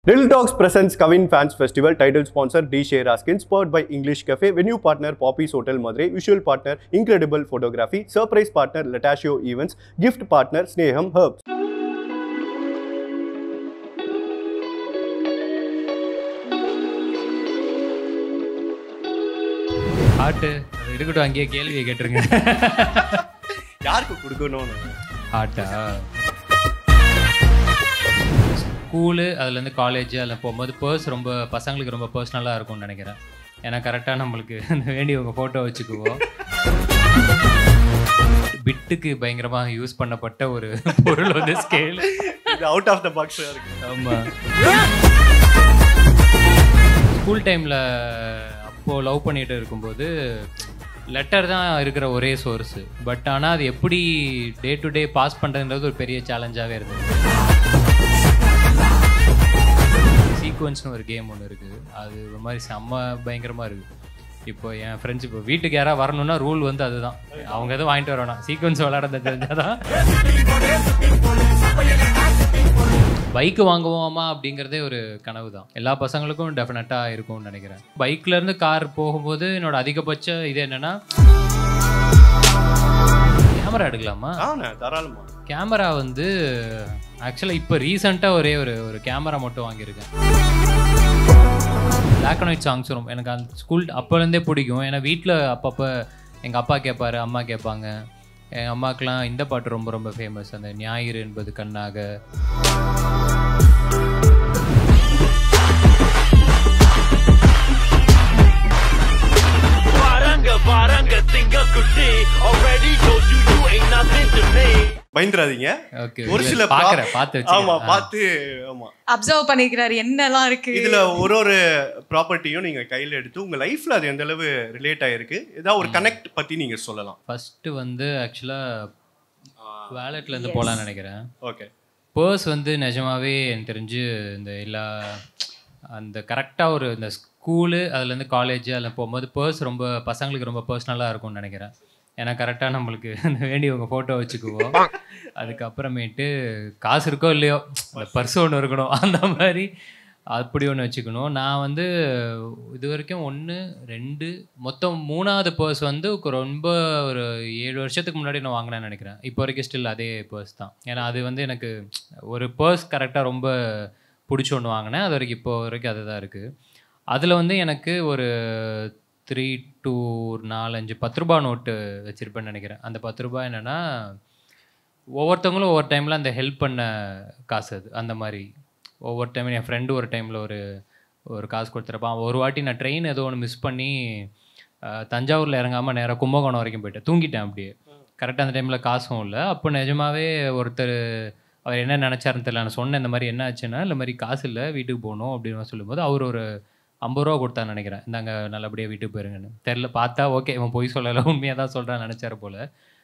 Little Dogs presents Kavin Fans Festival. Title sponsor D. Share Askin. Spurred by English Cafe. Venue partner Poppy's Hotel Madurai. Visual partner Incredible Photography. Surprise partner Latasio Events. Gift partner Sneham Herbs. ஹார்ட்டு அது இருக்கட்டும் அங்கேயே கேள்வியை கேட்டுருங்க யாருக்கு கொடுக்கணும்னு ஹார்ட்டா school அதுலேருந்து college அதில் போகும்போது பர்ஸ் ரொம்ப பசங்களுக்கு ரொம்ப பர்சனலாக இருக்கும்னு நினைக்கிறேன் ஏன்னா கரெக்டாக நம்மளுக்கு அந்த வேண்டியவங்க ஃபோட்டோ வச்சுக்குவோம் பிட்டுக்கு பயங்கரமாக யூஸ் பண்ணப்பட்ட ஒரு பொருள் வந்து ஸ்கேல் இது அவுட் ஆஃப் த பாக்ஸ் இருக்கு ஆமாம் ஸ்கூல் டைமில் அப்போது லவ் பண்ணிட்டு இருக்கும்போது லெட்டர் தான் இருக்கிற ஒரே சோர்ஸு பட் ஆனால் அது எப்படி டே டு டே பாஸ் பண்ணுறதுன்றது ஒரு பெரிய சேலஞ்சாகவே இருந்தது சீக்வன்ஸ்னு ஒரு கேம் ஒன்று இருக்குது அது ஒரு மாதிரி செம்ம பயங்கரமாக இருக்குது இப்போ என் ஃப்ரெண்ட்ஸ் இப்போ வீட்டுக்கு யாராவது வரணும்னா ரூல் வந்து அதுதான் அவங்க எதுவும் வாங்கிட்டு வர வேணாம் சீக்வன்ஸ் விளாட தெரிஞ்சாதான் பைக்கு வாங்குவோமா அப்படிங்கிறதே ஒரு கனவு தான் எல்லா பசங்களுக்கும் டெஃபினட்டாக இருக்கும்னு நினைக்கிறேன் பைக்ல இருந்து கார் போகும்போது என்னோட அதிகபட்ச இது என்னன்னா கேமரா எடுக்கலாமா ஆண்ணே தாராளமா கேமரா வந்து ஆக்சுவலாக இப்போ ரீசெண்டாக ஒரே ஒரு ஒரு கேமரா மட்டும் வாங்கியிருக்கேன் பிளாக் அண்ட் ஒயிட் சாங்ஸ் வரும் எனக்கு அந்த ஸ்கூல் அப்போலேருந்தே பிடிக்கும் ஏன்னா வீட்டில் அப்பப்போ எங்கள் அப்பா கேட்பாரு அம்மா கேட்பாங்க எங்கள் அம்மாக்கெலாம் இந்த பாட்டு ரொம்ப ரொம்ப ஃபேமஸ் அந்த ஞாயிறு என்பது கண்ணாக Baranga, baranga, tinga kutti. Already told you you ain't nothing to me. பயந்துராதீங்க ஓகே ஒரு சில prop- பார்க்குறேன் பார்த்து ஆமா வச்சு பார்த்து ஆமா அப்சர்வ் பண்ணிக்கிறாரு என்னெல்லாம் இருக்கு இதுல ஒரு ஒரு ப்ராப்பர்ட்டியும் நீங்க கையில எடுத்து உங்க லைஃப்ல அது எந்த அளவு ரிலேட் ஆயிருக்கு ஏதாவது ஒரு கனெக்ட் பத்தி நீங்க சொல்லலாம் ஃபஸ்ட்டு வந்து ஆக்சுவலாக வேலெட்லேருந்து போகலான்னு நினைக்கிறேன் ஓகே பர்ஸ் வந்து நிஜமாவே எனக்கு தெரிஞ்சு இந்த எல்லா அந்த கரெக்டாக ஒரு இந்த ஸ்கூலு அதுலேருந்து காலேஜ் அதில் போகும்போது பர்ஸ் ரொம்ப பசங்களுக்கு ரொம்ப பர்சனலாக இருக்கும்னு நினைக்கிறேன் ஏன்னா கரெக்டாக நம்மளுக்கு அந்த வேண்டியவங்க ஃபோட்டோ வச்சுக்குவோம் அதுக்கப்புறமேட்டு காசு இருக்கோ இல்லையோ அந்த பர்ஸ் ஒன்று இருக்கணும் அந்த மாதிரி அப்படி ஒன்று வச்சுக்கணும் நான் வந்து இது வரைக்கும் ஒன்று ரெண்டு மொத்தம் மூணாவது பர்ஸ் வந்து கொ- ரொம்ப ஒரு ஏழு வருஷத்துக்கு முன்னாடி நான் வாங்கினேன்னு நினைக்கிறேன் இப்போ வரைக்கும் ஸ்டில் அதே பர்ஸ் தான் ஏன்னா அது வந்து எனக்கு ஒரு பர்ஸ் கரெக்டாக ரொம்ப பிடிச்ச ஒன்று வாங்கினேன் அது வரைக்கும் இப்போ வரைக்கும் அதுதான் இருக்குது அதில் வந்து எனக்கு ஒரு த்ரீ டூ ஒரு நாலஞ்சு பத்து ரூபா நோட்டு வச்சுருப்பேன்னு நினைக்கிறேன் அந்த பத்து ரூபாய் என்னென்னா ஒவ்வொருத்தவங்களும் ஒவ்வொரு டைமில் அந்த ஹெல்ப் பண்ண காசு அது அந்த மாதிரி ஒவ்வொரு டைம் என் ஃப்ரெண்டு ஒரு டைமில் ஒரு ஒரு காசு கொடுத்துருப்பான் ஒரு வாட்டி நான் ட்ரெயின் ஏதோ ஒன்று மிஸ் பண்ணி அஹ், தஞ்சாவூரில் இறங்காமல் நேராக கும்பகோணம் வரைக்கும் போயிட்டேன் தூங்கிட்டேன் அப்படியே கரெக்டாக அந்த டைமில் காசும் இல்லை அப்போ நிஜமாவே ஒருத்தர் அவர் என்ன நினச்சாருன்னு தெரியல நான் சொன்னேன் இந்த மாதிரி என்ன ஆச்சுன்னா இந்த மாதிரி காசு இல்லை வீட்டுக்கு போகணும் அப்படின்னு சொல்லும்போது அவர் ஒரு ஐம்பது ரூபா கொடுத்தான்னு நினைக்கிறேன் இந்தாங்க நல்லபடியாக வீட்டுக்கு போயிருங்கன்னு தெரில பார்த்தா ஓகே இவன் பொய் சொல்லலை உண்மையாக தான் சொல்கிறான்னு நினச்சாரு போல்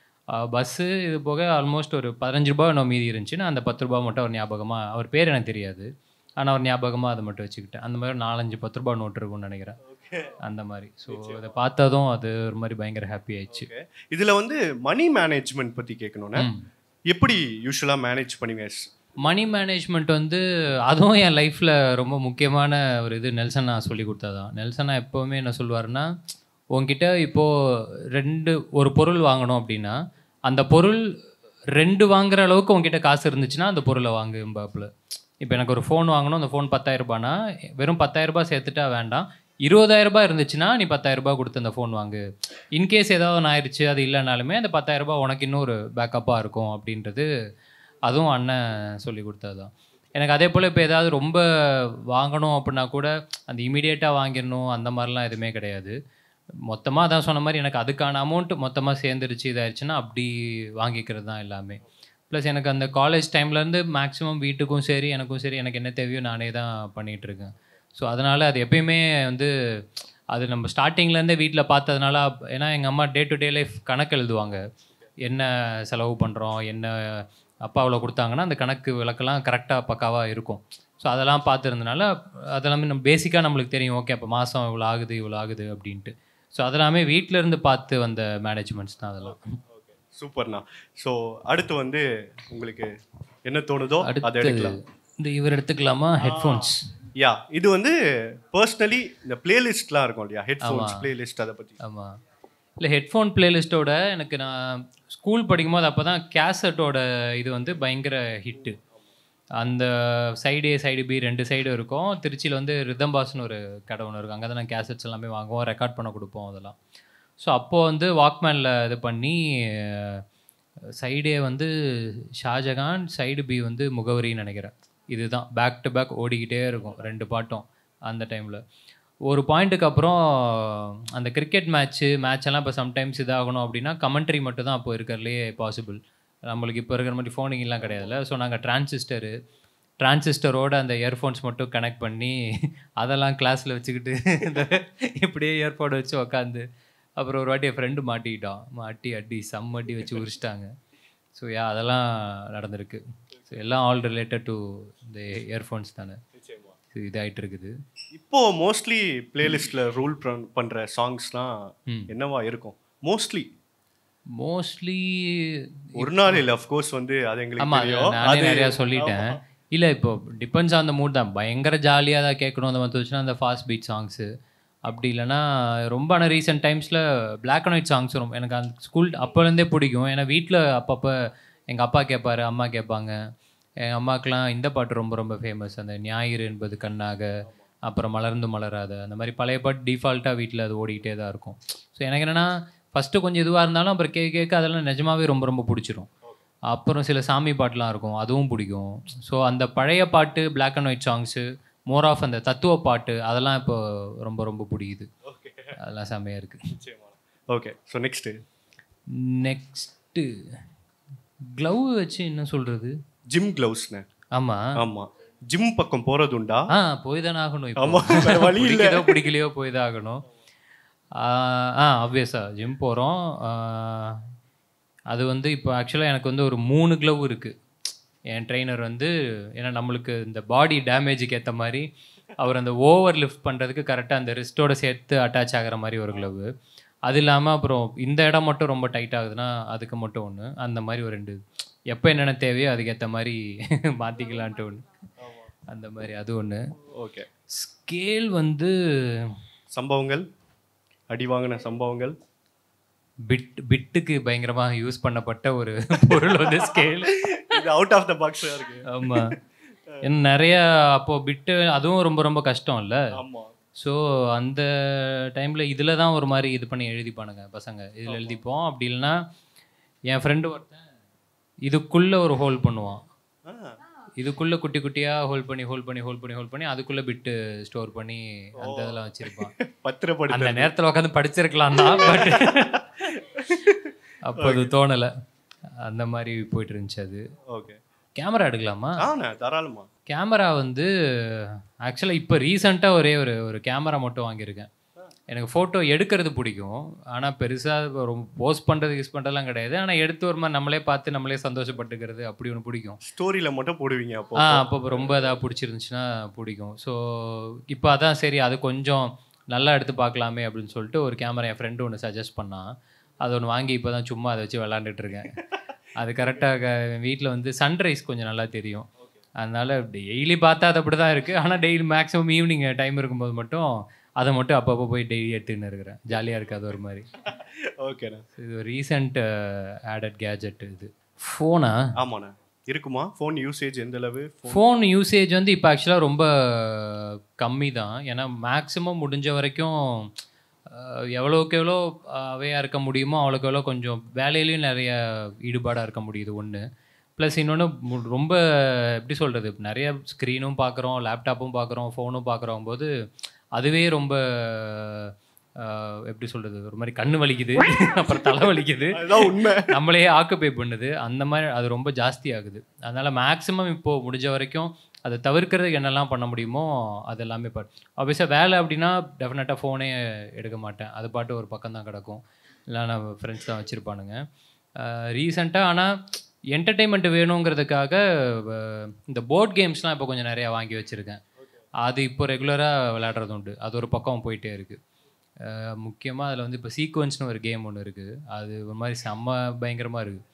பஸ்ஸு இது போக ஆல்மோஸ்ட் ஒரு பதினஞ்சு ரூபா இன்னும் மீதி இருந்துச்சு நான் அந்த பத்து ரூபா மட்டும் அவர் ஞாபகமாக அவர் பேர் எனக்கு தெரியாது ஆனால் அவர் ஞாபகமாக அதை மட்டும் வச்சுக்கிட்டேன் அந்த மாதிரி நாலஞ்சு பத்து ரூபா நோட்டு இருக்கும்னு நினைக்கிறேன் அந்த மாதிரி ஸோ இதை பார்த்ததும் அது ஒரு மாதிரி பயங்கர ஹாப்பி ஆயிடுச்சு இதுல வந்து மணி மேனேஜ்மெண்ட் பத்தி கேட்கணும்னா ம். எப்படி யூஸ்வலா மேனேஜ் பண்ணுவீங்க மணி மேனேஜ்மெண்ட் வந்து அதுவும் என் லைஃப்பில் ரொம்ப முக்கியமான ஒரு இது நெல்சனா சொல்லி கொடுத்ததான் நெல்சனா எப்போவுமே என்ன சொல்லுவாருன்னா உன்கிட்ட இப்போது ரெண்டு ஒரு பொருள் வாங்கணும் அப்படின்னா அந்த பொருள் ரெண்டு வாங்குற அளவுக்கு உன்கிட்ட காசு இருந்துச்சுன்னா அந்த பொருளை வாங்கும்பாப்புல இப்போ எனக்கு ஒரு ஃபோன் வாங்கணும் அந்த ஃபோன் பத்தாயிரரூபானா வெறும் பத்தாயிரரூபா சேர்த்துட்டா வேண்டாம் இருபதாயிரரூபா இருந்துச்சுன்னா நீ பத்தாயிரரூபா கொடுத்து அந்த ஃபோன் வாங்கு இன்கேஸ் ஏதாவது ஒன்று ஆயிடுச்சு அது இல்லைனாலுமே அந்த பத்தாயிரரூபா உனக்கு இன்னொரு பேக்கப்பாக இருக்கும் அப்படின்றது அதுவும் அண்ணன் சொல்லி கொடுத்தது தான் எனக்கு அதே போல் இப்போ ஏதாவது ரொம்ப வாங்கணும் அப்படின்னா கூட அந்த இமீடியட்டாக வாங்கிடணும் அந்த மாதிரிலாம் எதுவுமே கிடையாது மொத்தமாக அதான் சொன்ன மாதிரி எனக்கு அதுக்கான அமௌண்ட் மொத்தமாக சேர்ந்துருச்சு இதாயிருச்சுன்னா அப்படி வாங்கிக்கிறது தான் எல்லாமே ப்ளஸ் எனக்கு அந்த காலேஜ் டைம்லேருந்து மேக்ஸிமம் வீட்டுக்கும் சரி எனக்கும் சரி எனக்கு என்ன தேவையோ நானே தான் பண்ணிகிட்ருக்கேன் ஸோ அதனால் அது எப்பயுமே வந்து அது நம்ம ஸ்டார்டிங்லேருந்தே வீட்டில் பார்த்ததுனால அப்- ஏன்னா எங்கள் அம்மா டே டு டே லைஃப் கணக்கு எழுதுவாங்க என்ன செலவு பண்ணுறோம் என்ன அப்பா அவ்வளோ கொடுத்தாங்கன்னா அந்த கணக்கு விளக்கெல்லாம் கரெக்டாக பக்காவாக இருக்கும் ஸோ அதெல்லாம் பார்த்துருந்தனால அதெல்லாமே நம்ம பேசிக்காக நம்மளுக்கு தெரியும் ஓகே அப்போ மாதம் இவ்வளோ ஆகுது இவ்வளோ ஆகுது அப்படின்ட்டு ஸோ அதெல்லாமே வீட்ல இருந்து பார்த்து வந்த மேனேஜ்மெண்ட்ஸ் தான் அதெல்லாம் சூப்பர்ண்ணா ஸோ அடுத்து வந்து உங்களுக்கு என்ன தோணுதோ அதை அடுத்தது எடுக்கலாம் இந்த இவர் எடுத்துக்கலாமா ஹெட்ஃபோன்ஸ் யா இது வந்து பர்சனலி இந்த பிளேலிஸ்ட்லாம் இருக்கும் இல்லையா ஹெட்ஃபோன்ஸ் பிளேலிஸ்ட் அதை பற்றி ஆமாம் இல்லை ஹெட்ஃபோன் பிளேலிஸ்ட்டோட எனக்கு நான் ஸ்கூல் படிக்கும்போது அப்போ தான் கேசட்டோட இது வந்து பயங்கர ஹிட்டு அந்த சைடு ஏ சைடு பி ரெண்டு சைடு இருக்கும் திருச்சியில் வந்து ரிதம் பாஸ்னு ஒரு கடை ஒன்று இருக்கும் அங்கே தான் நான் கேசட்ஸ் எல்லாமே வாங்குவோம் ரெக்கார்ட் பண்ண கொடுப்போம் அதெல்லாம் ஸோ அப்போது வந்து வாக்மேனில் இது பண்ணி சைடே வந்து ஷாஜகான் சைடு பி வந்து முகவரின்னு நினைக்கிறேன் இதுதான் பேக் டு பேக் ஓடிக்கிட்டே இருக்கும் ரெண்டு பாட்டும் அந்த டைமில் ஒரு பாயிண்ட்டுக்கு அப்புறம் அந்த கிரிக்கெட் மேட்ச்சு மேட்ச் எல்லாம் இப்போ சம்டைம்ஸ் இதாகணும் அப்படின்னா கமெண்ட்ரி மட்டும் தான் அப்போ இருக்கிறதுலே பாசிபிள் நம்மளுக்கு இப்போ இருக்கிற மாதிரி ஃபோனிங்லாம் கிடையாதுல்ல ஸோ நாங்கள் டிரான்சிஸ்டரு டிரான்சிஸ்டரோட அந்த இயர்ஃபோன்ஸ் மட்டும் கனெக்ட் பண்ணி அதெல்லாம் கிளாஸில் வச்சுக்கிட்டு இந்த இப்படியே இயர்போர்ட் வச்சு உக்காந்து அப்புறம் ஒரு வாட்டி என் ஃப்ரெண்டு மாட்டிக்கிட்டான் மாட்டி அடி சம் அடி வச்சு உரிச்சிட்டாங்க ஸோ யா அதெல்லாம் நடந்திருக்கு ஸோ எல்லாம் ஆல் ரிலேட்டட் டு இந்த இயர்ஃபோன்ஸ் தானே ஸோ இதாகிட்டு இருக்குது இப்போ மோஸ்ட்லி பிளேலிஸ்ட்ல ரூல் பண்ற சாங்ஸ்லாம் ம். என்னவா இருக்கும் மோஸ்ட்லி மோஸ்ட்லி ஒரு நாள் இல்ல of course வந்து அது எங்களுக்கு ஆமாம் தெரியும் நானே நிறையா சொல்லிட்டேன் இல்லை இப்போ டிபெண்ட்ஸ் ஆன் த மூட் தான் பயங்கர ஜாலியாக தான் கேட்கணும் அந்த மாதிரி வந்துச்சுன்னா அந்த ஃபாஸ்ட் பீட் சாங்ஸு அப்படி இல்லைன்னா ரொம்ப ஆனால் ரீசெண்ட் டைம்ஸில் பிளாக் அண்ட் ஒயிட் சாங்ஸ் ரொம்ப எனக்கு அந்த ஸ்கூல் அப்போலேருந்தே பிடிக்கும் ஏன்னா வீட்டில் அப்பப்போ எங்கள் அப்பா கேட்பாரு அம்மா கேட்பாங்க எங்கள் அம்மாக்கெலாம் இந்த பாட்டு ரொம்ப ரொம்ப ஃபேமஸ் அந்த ஞாயிறு என்பது கண்ணாக அப்புறம் மலர்ந்து மலராத அந்த மாதிரி பழைய பாட்டு டிஃபால்ட்டாக வீட்டில் அது ஓடிக்கிட்டே தான் இருக்கும் ஸோ எனக்கு என்னென்னா ஃபஸ்ட்டு கொஞ்சம் இதுவாக இருந்தாலும் அப்புறம் கேட்க கேட்க அதெல்லாம் நிஜமாவே ரொம்ப ரொம்ப பிடிச்சிரும் அப்புறம் சில சாமி பாட்டுலாம் இருக்கும் அதுவும் பிடிக்கும் ஸோ அந்த பழைய பாட்டு black and white songs more of அந்த தத்துவ பாட்டு அதெல்லாம் இப்போ ரொம்ப ரொம்ப பிடிக்குது அதெல்லாம் செம்மையாக இருக்குது okay so next next glove வச்சு என்ன சொல்கிறது ஜிம் கிளவுஸ்னு ஆமாம் ஆமா ஜிம் பக்கம் போறது உண்டா ஆ போய் தானே ஆகணும் இப்போ. ஆமா, வேற வழி இல்ல. பிடிக்குதோ பிடிக்கலையோ போய் தான் ஆகணும் ஆ, ஆ ஆப்வியஸாக ஜிம் போகிறோம் அது வந்து இப்போ ஆக்சுவலாக எனக்கு வந்து ஒரு மூணு க்ளவ் இருக்குது என் ட்ரெயினர் வந்து ஏன்னா நம்மளுக்கு இந்த பாடி டேமேஜுக்கு ஏற்ற மாதிரி அவர் அந்த ஓவர் லிஃப்ட் பண்ணுறதுக்கு கரெக்டாக அந்த ரிஸ்ட்டோட சேர்த்து அட்டாச் ஆகிற மாதிரி ஒரு க்ளவ் அது இல்லாமல் அப்புறம் இந்த இடம் மட்டும் ரொம்ப டைட் ஆகுதுன்னா அதுக்கு மட்டும் ஒன்று அந்த மாதிரி ஒரு ரெண்டு எப்போ என்னென்ன தேவையோ அதுக்கேற்ற மாதிரி மாற்றிக்கலான்ட்டு ஒன்று அந்த மாதிரி அது ஒன்று ஓகே ஸ்கேல் வந்து சம்பவங்கள் அடி வாங்கின சம்பவங்கள் பிட் பிட்டுக்கு பயங்கரமாக யூஸ் பண்ணப்பட்ட ஒரு பொருள் வந்து ஸ்கேல் இது அவுட் ஆஃப் த பாக்ஸ் இருக்கு ஆமாம் என்ன நிறைய அப்போது பிட்டு அதுவும் ரொம்ப ரொம்ப கஷ்டம் இல்லை ஆமா ஸோ அந்த டைமில் இதில் தான் ஒரு மாதிரி இது பண்ணி எழுதிப்பானுங்க பசங்க இதில் எழுதிப்போம் அப்படி இல்லைன்னா என் ஃப்ரெண்டு ஒருத்தன் இதுக்குள்ளே ஒரு ஹோல் பண்ணுவான் ஆ, இதுக்குள்ளே குட்டி குட்டியாக ஹோல் பண்ணி ஹோல் பண்ணி ஹோல் பண்ணி ஹோல் பண்ணி அதுக்குள்ளே பிட்டு ஸ்டோர் பண்ணி அந்த இதெல்லாம் வச்சுருப்பான் பத்திரப்படுத்த அந்த நேரத்தில் உட்காந்து படிச்சிருக்கலாம் தான் பட் அப்போ அது தோணலை அந்த மாதிரி போயிட்டு இருந்துச்சு அது ஓகே கேமரா எடுக்கலாமா ஆண்ணா தாராளமா கேமரா வந்து ஆக்சுவலாக இப்போ ரீசெண்டாக ஒரே ஒரு ஒரு கேமரா மட்டும் வாங்கியிருக்கேன் எனக்கு ஃபோட்டோ எடுக்கிறது பிடிக்கும் ஆனால் பெருசாக ரொம்ப போஸ்ட் பண்ணுறது யூஸ் பண்ணுறதுலாம் கிடையாது ஆனால் எடுத்து ஒரு மாதிரி நம்மளே பார்த்து நம்மளே சந்தோஷப்பட்டுக்கிறது அப்படி ஒன்று பிடிக்கும் ஸ்டோரியில மட்டும் போடுவீங்க அப்போ ஆ அப்போ ரொம்ப இதாக பிடிச்சிருந்துச்சுன்னா பிடிக்கும் ஸோ இப்போ அதான் சரி அது கொஞ்சம் நல்லா எடுத்து பார்க்கலாமே அப்படின்னு சொல்லிட்டு ஒரு கேமரா என் ஃப்ரெண்டு ஒன்று சஜஸ்ட் பண்ணான் அது ஒன்று வாங்கி இப்போ தான் சும்மா அதை வச்சு விளாண்டுட்டு இருக்கேன் அது கரெக்டாக வீட்டில் வந்து சன்ரைஸ் கொஞ்சம் நல்லா தெரியும் அதனால டெய்லி பார்த்தா அது அப்படி தான் இருக்குது ஆனால் டெய்லி மேக்ஸிமம் ஈவினிங் டைம் இருக்கும்போது மட்டும் அதை மட்டும் அப்பப்போ போய் டெய்லி எடுத்துன்னு இருக்கிறேன் ஜாலியாக இருக்குது அது ஒரு மாதிரி ஓகேண்ணா இது ஒரு ரீசெண்ட் ஆடட் கேஜெட் இது ஃபோனா ஆமாண்ணா இருக்குமா ஃபோன் யூசேஜ் எந்த அளவு ஃபோன் யூசேஜ் வந்து இப்போ ஆக்சுவலாக ரொம்ப கம்மி தான் ஏன்னா மேக்ஸிமம் முடிஞ்ச வரைக்கும் அஹ், எவ்வளோக்கு எவ்வளோ அவையாக இருக்க முடியுமோ அவ்வளோக்கு எவ்வளோ கொஞ்சம் வேலையிலையும் நிறைய ஈடுபாடாக இருக்க முடியுது ஒன்று ப்ளஸ் இன்னொன்று ரொம்ப எப்படி சொல்கிறது நிறைய ஸ்க்ரீனும் பார்க்குறோம் லேப்டாப்பும் பார்க்குறோம் ஃபோனும் பார்க்குறோம் போது அதுவே ரொம்ப அஹ், எப்படி சொல்கிறது ஒரு மாதிரி கண்ணு வலிக்குது அப்புறம் தலை வலிக்குது அதுதான் உண்மை நம்மளே ஆக்குப்பை பண்ணுது அந்த மாதிரி அது ரொம்ப ஜாஸ்தி ஆகுது அதனால் மேக்ஸிமம் இப்போது முடிஞ்ச வரைக்கும் அதை தவிர்க்கிறதுக்கு என்னெல்லாம் பண்ண முடியுமோ அது எல்லாமே பண் ஆப்வியஸாக வேலை அப்படின்னா டெஃபினட்டாக ஃபோனே எடுக்க மாட்டேன் அது பாட்டு ஒரு பக்கம் தான் கிடக்கும் இல்லை நான் ஃப்ரெண்ட்ஸ் தான் வச்சுருப்பானுங்க ரீசெண்டாக ஆனால் என்டர்டெயின்மெண்ட் வேணுங்கிறதுக்காக அஹ், இந்த போர்ட் கேம்ஸ்லாம் இப்போ கொஞ்சம் நிறையா வாங்கி வச்சுருக்கேன் அது இப்போ ரெகுலராக விளையாடுறது உண்டு அது ஒரு பக்கம் போயிட்டே இருக்குது முக்கியமாக அதில் வந்து இப்போ சீக்வன்ஸ்னு ஒரு கேம் ஒன்று இருக்குது அது ஒரு மாதிரி செம்ம பயங்கரமாக இருக்குது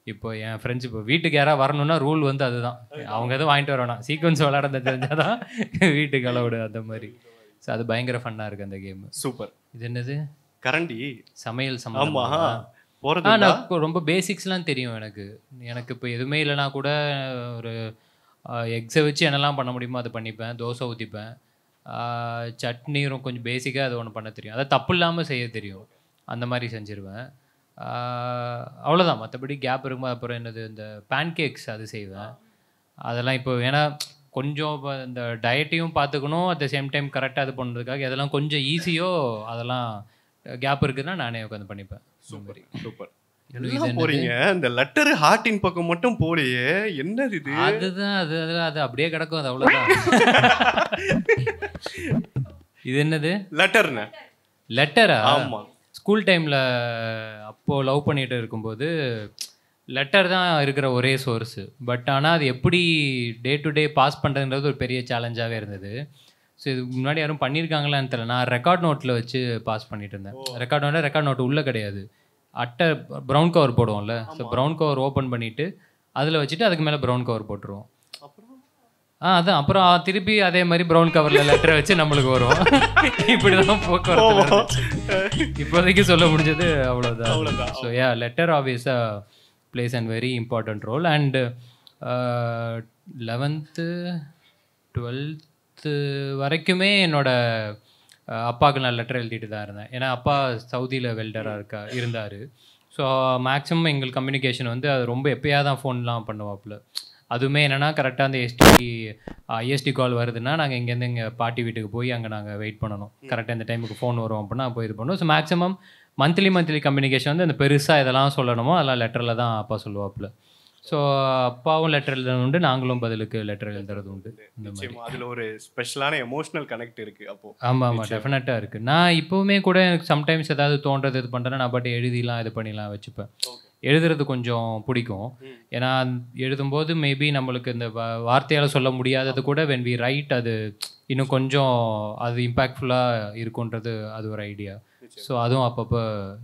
இப்போ என் ஃப்ரெண்ட்ஸ் இப்போ வீட்டுக்கு யாராவது வரணும்னா ரூல் வந்து அதுதான் அவங்க எதுவும் வாங்கிட்டு வரணும் சீக்வன்ஸ் விளாட தெரிஞ்சால் தான் வீட்டுக்கு அலவுடு அந்த மாதிரி ஸோ அது பயங்கர ஃபன்னாக இருக்குது அந்த கேம் சூப்பர் இது என்னது கரண்டி சமையல் ஆமா சம்பந்தமா போறது ஆ நான் இப்போ ரொம்ப பேசிக்ஸ்லாம் தெரியும் எனக்கு எனக்கு இப்போ எதுவுமே இல்லைனா கூட ஒரு எக்ஸை வச்சு என்னெல்லாம் பண்ண முடியுமோ அதை பண்ணிப்பேன் தோசை ஊற்றிப்பேன் சட்னி ரொம்ப கொஞ்சம் பேசிக்காக அது ஒன்று பண்ண தெரியும் அதை தப்பு இல்லாமல் செய்ய தெரியும் அந்த மாதிரி செஞ்சுருவேன் அவ்வளோதான் மற்றபடி கேப் இருக்கும்போது அப்புறம் என்னது இந்த பேன்கேக்ஸ் அது செய்வேன் அதெல்லாம் இப்போ ஏன்னா கொஞ்சம் இப்போ இந்த டயட்டையும் பார்த்துக்கணும் அட் த சேம் டைம் கரெக்டாக இது பண்ணுறதுக்காக எதெல்லாம் கொஞ்சம் ஈஸியோ அதெல்லாம் கேப் இருக்குதுன்னா நானே உட்காந்து பண்ணிப்பேன் சூப்பர் சூப்பர் இது எல்லாம் போறீங்க இந்த லெட்டர் ஹார்ட்டின் பக்கம் மட்டும் போலையே என்னது இது அதுதான் அது அது அது அப்படியே கிடக்கும் அது அவ்வளோதான் இது என்னது லெட்டர்னு லெட்டரா ஆமா ஸ்கூல் டைமில் அப்போது லவ் பண்ணிட்டு இருக்கும்போது லெட்டர் தான் இருக்கிற ஒரே சோர்ஸு பட் ஆனால் அது எப்படி டே டு டே பாஸ் பண்ணுறதுன்றது ஒரு பெரிய சேலஞ்சாகவே இருந்தது ஸோ இதுக்கு முன்னாடி யாரும் பண்ணியிருக்காங்களான்னு தெரியல நான் ரெக்கார்ட் நோட்டில் வச்சு பாஸ் பண்ணிட்டு இருந்தேன் ரெக்கார்ட் நோட்டில் ரெக்கார்ட் நோட்டு உள்ளே கிடையாது அட்டை ப்ரௌன் கவர் போடுவோம்ல ஸோ ப்ரௌன் கவர் ஓப்பன் பண்ணிவிட்டு அதில் வச்சுட்டு அதுக்கு மேலே ப்ரௌன் கவர் போட்டுருவோம் ஆ அதான் அப்புறம் திருப்பி அதே மாதிரி ப்ரௌன் கவரில் லெட்டரை வச்சு நம்மளுக்கு வரும் இப்படி தான் போக்குவரத்து நடந்துச்சு. இப்போதைக்கு சொல்ல முடிஞ்சது அவ்வளோதான் அவ்வளவுதான். ஸோ யா லெட்டர் ஆப்வியஸாக place and very important role and eleventh twelfth வரைக்குமே என்னோட அஹ், அப்பாவுக்கு நான் லெட்டர் எழுதிட்டு தான் இருந்தேன் ஏன்னா அப்பா சவுதியில் வெல்டராக இருக்கா இருந்தார் ஸோ மேக்ஸிமம் எங்கள் கம்யூனிகேஷன் வந்து அது ரொம்ப எப்போயா தான் ஃபோன்லாம் பண்ணுவாப்புல அதுவுமே என்னென்னா கரெக்டாக அந்த எஸ்டி ஐஎஸ்டி கால் வருதுன்னா நாங்கள் இங்கேருந்து எங்கள் பாட்டி வீட்டுக்கு போய் அங்கே நாங்கள் வெயிட் பண்ணணும் கரெக்டாக இந்த டைமுக்கு ஃபோன் வரும் அப்படின்னா போய் இது பண்ணுவோம் so maximum monthly monthly communication வந்து அந்த பெருசாக இதெல்லாம் சொல்லணுமோ அதெல்லாம் லெட்டரில் தான் அப்பா சொல்லுவாப்புல ஸோ அப்பாவும் லெட்டர் எழுதுறது உண்டு நாங்களும் பதிலுக்கு லெட்டர் எழுதுறது உண்டு இந்த மாதிரி நிச்சயமா அதுல ஒரு ஸ்பெஷலான எமோஷனல் கனெக்ட் இருக்கு அப்போ ஆமாம் ஆமாம் டெஃபினட்டாக இருக்குது நான் இப்போவுமே கூட எனக்கு சம்டைம்ஸ் ஏதாவது தோன்றது இது பண்ணுறேன்னா நான் பாட்டு எழுதிலாம் இது பண்ணிலாம் வச்சுப்பேன் எழுதுறது கொஞ்சம் பிடிக்கும் ஏன்னா எழுதும்போது மேபி நம்மளுக்கு இந்த வா- வார்த்தையால சொல்ல முடியாதது கூட வென் வி ரைட் அது இன்னும் கொஞ்சம் அது இம்பேக்ட்ஃபுல்லாக இருக்குன்றது அது ஒரு ஐடியா ஸோ அதுவும் அப்பப்போ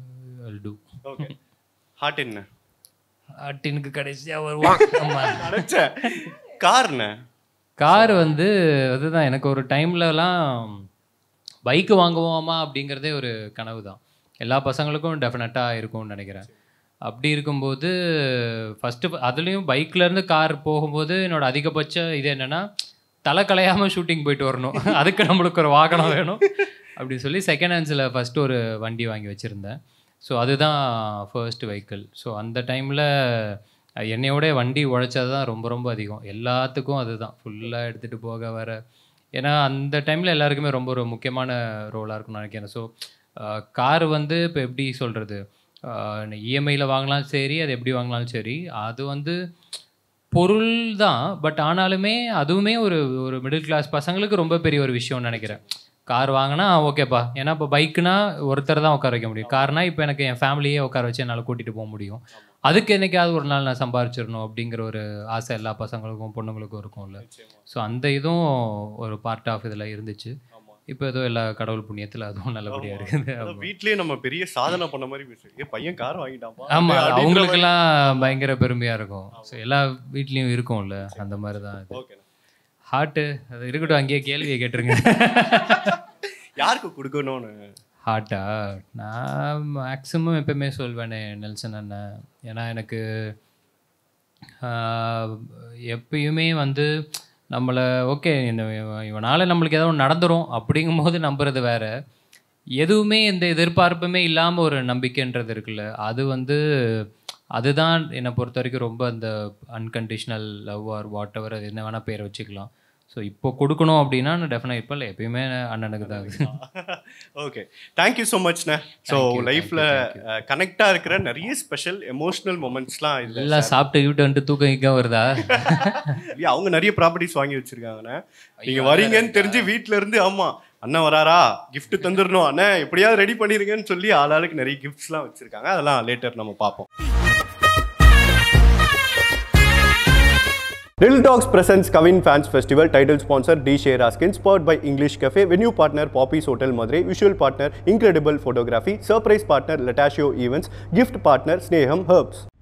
டூ ஓகே ஹார்ட் என்ன அட்டினுக்கு கடைசியாக வருவான் ஆமாம் நினைச்சேன் கார்னு கார் வந்து அதுதான் எனக்கு ஒரு டைம்லலாம் பைக்கு வாங்குவோமா அப்படிங்கிறதே ஒரு கனவு தான் எல்லா பசங்களுக்கும் டெஃபினட்டாக இருக்கும்னு நினைக்கிறேன் அப்படி இருக்கும்போது ஃபஸ்ட்டு அதுலேயும் பைக்லேருந்து கார் போகும்போது என்னோட அதிகபட்ச இது என்னென்னா தலை கலையாமல் ஷூட்டிங் போயிட்டு வரணும் அதுக்கு நம்மளுக்கு ஒரு வாகனம் வேணும் அப்படி சொல்லி செகண்ட் ஹேண்ட்ஸில் ஃபஸ்ட்டு ஒரு வண்டி வாங்கி வச்சுருந்தேன் ஸோ அதுதான் ஃபர்ஸ்ட் வெஹிக்கிள் ஸோ அந்த டைமில் என்னையோட வண்டி உழைச்சது தான் ரொம்ப ரொம்ப அதிகம் எல்லாத்துக்கும் அதுதான் ஃபுல்லாக எடுத்துகிட்டு போக வர ஏன்னா அந்த டைமில் எல்லாருக்குமே ரொம்ப ஒரு முக்கியமான ரோலாக இருக்கும்னு நினைக்கிறேன் ஸோ கார் வந்து இப்போ எப்படி சொல்கிறது இஎம்ஐயில் வாங்கலாம் சரி அது எப்படி வாங்கினாலும் சரி அது வந்து பொருள் தான் பட் ஆனாலுமே அதுவுமே ஒரு ஒரு மிடில் கிளாஸ் பசங்களுக்கு ரொம்ப பெரிய ஒரு விஷயம்னு நினைக்கிறேன் கார் வாங்கினா ஓகேப்பா ஏன்னா இப்போ பைக்குனா ஒருத்தர் தான் உட்கார வைக்க முடியும் கார்னா இப்போ எனக்கு என் ஃபேமிலியே உட்கார வச்சு என்னால் கூட்டிகிட்டு போக முடியும் அதுக்கு என்னைக்காவது ஒரு நாள் நான் சம்பாரிச்சிடணும் அப்படிங்கிற ஒரு ஆசை எல்லா பசங்களுக்கும் பொண்ணுங்களுக்கும் இருக்கும்ல ஸோ அந்த இதுவும் ஒரு பார்ட் ஆஃப் இதில் இருந்துச்சு இப்போ ஏதோ எல்லா கடவுள் புண்ணியத்தில் அதுவும் நல்லபடியாக இருக்குது அதான் வீட்லயே நம்ம பெரிய சாதனை பண்ண மாதிரி பேசுறோம் ஏ பையன் கார் வாங்கிட்டாப்பா ஆமாம் அப்படின்ற மாதிரி. அவங்களுக்கெல்லாம் பயங்கர பெருமையாக இருக்கும் ஸோ எல்லா வீட்லேயும் இருக்கும்ல அந்த மாதிரி தான் இது Okay. ஹார்ட்டு அது இருக்கட்டும் அங்கேயே கேள்வியை கேட்டுருங்க யாருக்கு கொடுக்கணும்னு ஹார்ட்டா நான் மேக்ஸிமம் எப்பவுமே சொல்வேனே நெல்சன் அண்ணன் ஏன்னா எனக்கு ஆஹ், எப்பயுமே வந்து நம்மளை ஓகே இந்த இவனால் நம்மளுக்கு ஏதோ ஒன்று நடந்துரும் அப்படிங்கும்போது நம்புறது வேற எதுவுமே எந்த எதிர்பார்ப்புமே இல்லாமல் ஒரு நம்பிக்கைன்றது இருக்குல்ல அது வந்து அதுதான் என்னை பொறுத்த வரைக்கும் ரொம்ப அந்த unconditional love or whatever அது என்ன வேணால் பேர் வச்சுக்கலாம் ஸோ இப்போ கொடுக்கணும் அப்படின்னா நான் டெஃபினட் இப்போ இல்லை எப்பயுமே அண்ணனுக்கு தான் அது ஓகே தேங்க்யூ ஸோ மச்ண்ணே ஸோ Thank you, லைஃப்ல thank you, கனெக்டா இருக்கிற நிறைய ஸ்பெஷல் எமோஷனல் மூமெண்ட்ஸ்லாம் இதுல எல்லாம் சாப்பிட்டு கிட்டு வந்துட்டு தூக்கம் கிக்கம் வருதா இல்லையா, அவங்க நிறைய ப்ராப்பர்ட்டிஸ் வாங்கி வச்சிருக்காங்கண்ணே நீங்க வரீங்கன்னு தெரிஞ்சு வீட்ல இருந்து ஆமா அண்ணன் வராரா gift தந்துடணும் அண்ணன் எப்படியாவது ரெடி பண்ணிருங்கன்னு சொல்லி ஆளாளுக்கு நிறைய கிஃப்ட்ஸ்லாம் வச்சிருக்காங்க அதெல்லாம் லேட்டர் நம்ம பார்ப்போம் Real Talks presents Kavin Fans Festival, title sponsor D. Share Askin, spurred by English Cafe, venue partner Poppy's Hotel Madurai, visual partner Incredible Photography, surprise partner Latasio Events, gift partner Sneham Herbs.